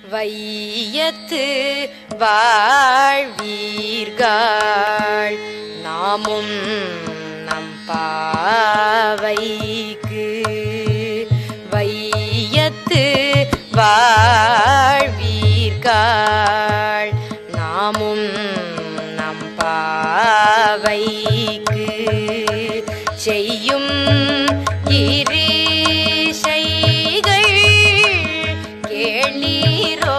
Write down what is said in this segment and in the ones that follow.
வையத்து வாழ்வீர்கள் நாமும் நம் பாவைக்கு வையத்து வாழ்வீர்கள் நாமும் நம் பாவைக்கு செய்யும் இரிசைகள் கேளீரோ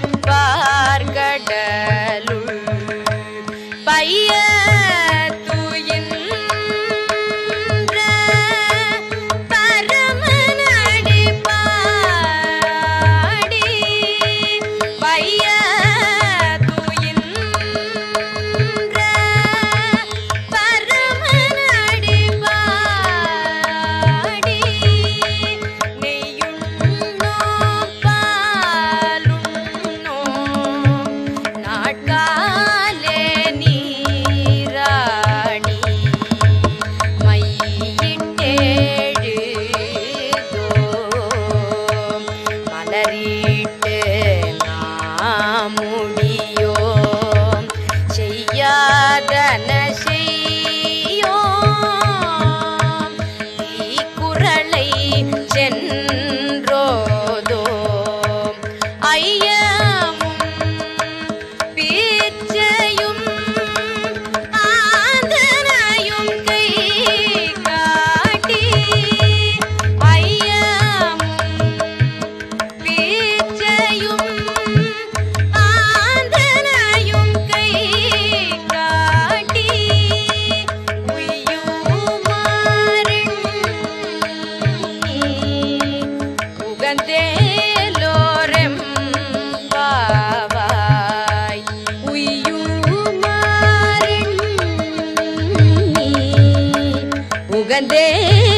பார்கடலுள் பைய துயின்ற பரமனடி பாடி பைய துயின்ற பரமனடி பாடி நெய்யுண்ணோ பாலுண்ணோ நாட்காலே நீராணி மையிட்டேழு தோம் மலரிட்டு நாமுடியோம் செய்யாதன செய்யோம் தீக்குறளை சென்றோதோம் ஐயமும் பீச்சையும் ஆந்தனையும் கை காட்டி ஐயமும் பீச்சையும் ஆந்தனையும் கை காட்டி உய்யுமாறெண்ணி உகந்தேலோரெம் பாவாய் உய்யுமாறெண்ணி உகந்தே